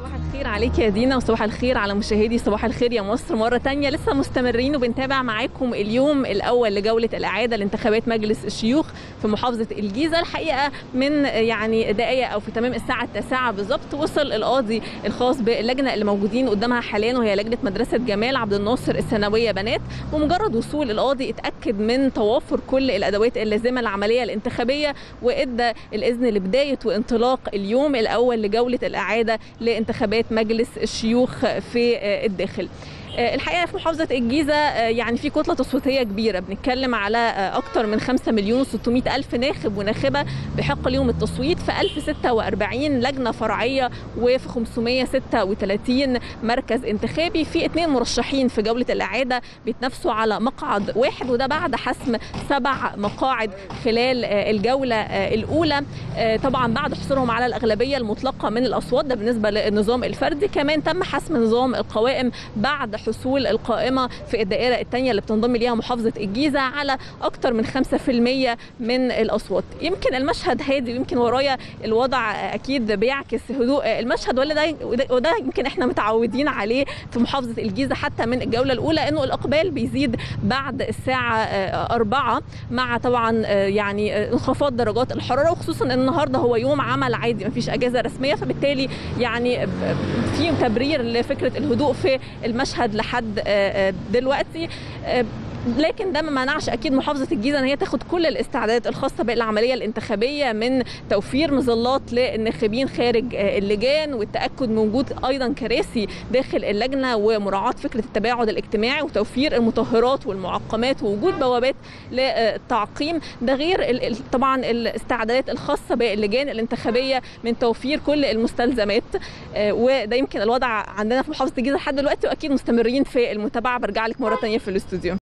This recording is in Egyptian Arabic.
صباح الخير عليك يا دينا وصباح الخير على مشاهدي صباح الخير يا مصر مرة تانية لسه مستمرين وبنتابع معاكم اليوم الأول لجولة الإعادة لانتخابات مجلس الشيوخ في محافظة الجيزة الحقيقة من يعني دقايق أو في تمام الساعة التاسعة بالظبط وصل القاضي الخاص باللجنة اللي موجودين قدامها حاليا وهي لجنة مدرسة جمال عبد الناصر الثانوية بنات ومجرد وصول القاضي اتأكد من توافر كل الأدوات اللازمة للعملية الانتخابية وإدى الإذن لبداية وانطلاق اليوم الأول لجولة الإعادة لانتخابات مجلس الشيوخ في الداخل الحقيقه في محافظه الجيزه يعني في كتله تصويتيه كبيره بنتكلم على اكثر من 5 مليون و600 الف ناخب وناخبه بحق ليهم التصويت في 1046 لجنه فرعيه وفي 536 مركز انتخابي في اثنين مرشحين في جوله الاعاده بيتنافسوا على مقعد واحد وده بعد حسم سبع مقاعد خلال الجوله الاولى طبعا بعد حصولهم على الاغلبيه المطلقه من الاصوات ده بالنسبه للنظام الفردي كمان تم حسم نظام القوائم بعد حصول القائمة في الدائرة الثانية اللي بتنضم ليها محافظة الجيزة على أكثر من 5% من الأصوات يمكن المشهد هادي ويمكن ورايا الوضع أكيد بيعكس هدوء المشهد ولا ده وده يمكن احنا متعودين عليه في محافظة الجيزة حتى من الجولة الأولى أنه الإقبال بيزيد بعد الساعة أربعة مع طبعا يعني انخفاض درجات الحرارة وخصوصا أن النهاردة هو يوم عمل عادي مفيش أجازة رسمية فبالتالي يعني في تبرير لفكرة الهدوء في المشهد لحد دلوقتي لكن ده ما منعش اكيد محافظه الجيزه ان هي تاخد كل الاستعدادات الخاصه بالعمليه الانتخابيه من توفير مظلات للناخبين خارج اللجان والتاكد من وجود ايضا كراسي داخل اللجنه ومراعاه فكره التباعد الاجتماعي وتوفير المطهرات والمعقمات ووجود بوابات للتعقيم ده غير طبعا الاستعدادات الخاصه باللجان الانتخابيه من توفير كل المستلزمات وده يمكن الوضع عندنا في محافظه الجيزه لحد دلوقتي واكيد مستمرين في المتابعه برجع لك مره ثانيه في الاستوديو